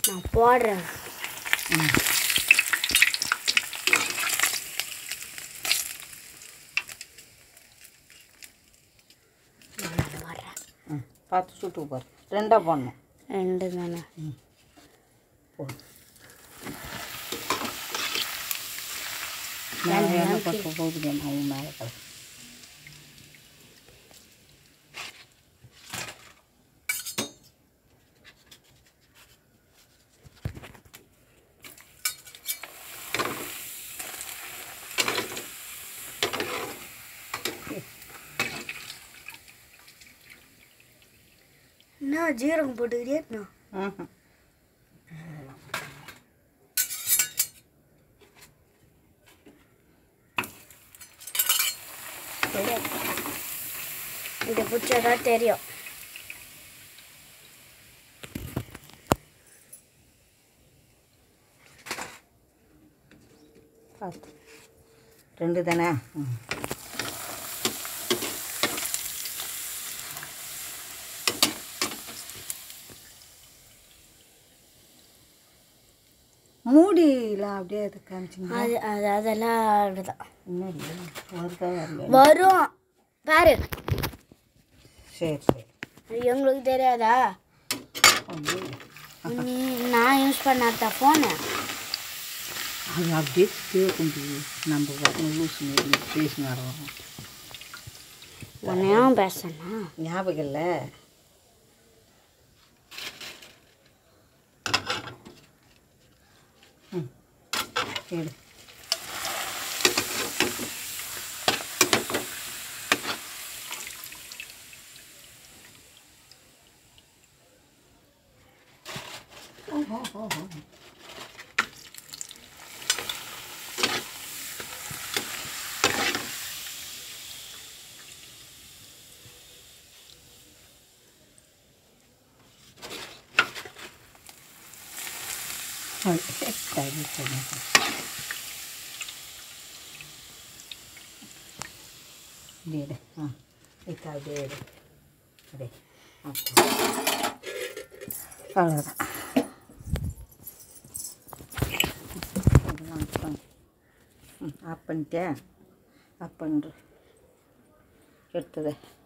நான் போடுறேன் நான் போடுறேன் ம் பார்த்து சுட்டு பாரு ரெண்டாக போடணும் ரெண்டு தானே போடு மேலே எண்ணெய் பக்கம் போகுது அவன் மேலே கலக்கு என்ன ஜீரகம் போட்டுக்கிட்டே ம்ஹும். இதை பிடிச்சதா தெரியும் பார்த்து ரெண்டு தானே ம் மூடிலாம் அப்படியே அதை காமிச்சிங்க அது அது அதெல்லாம் அப்படிதான் இன்னும் இல்லை வருதா வரல வரும் பாரு சரி சரி அது எங்களுக்கு தெரியாதா அப்படியே நீ நான் யூஸ் பண்ணாத ஃபோனு அது அப்படியே கேட்கும் நம்ம பசங்க லூஸ் மாரி பேசினு வரோம் உன்னையும் பேசணும் ஞாபகம் இல்லை ம் எடு ஓஹோ ஓஹோ சரி சரி இப்படி எடு ஆ இப்போ அப்படியே எடு அப்படியே அப்போ அவ்வளோதான் இதெல்லாம் பண்ணு. ம் ஆஃப் பண்ணிட்டேன் ஆஃப் பண்ணுற எடுத்தது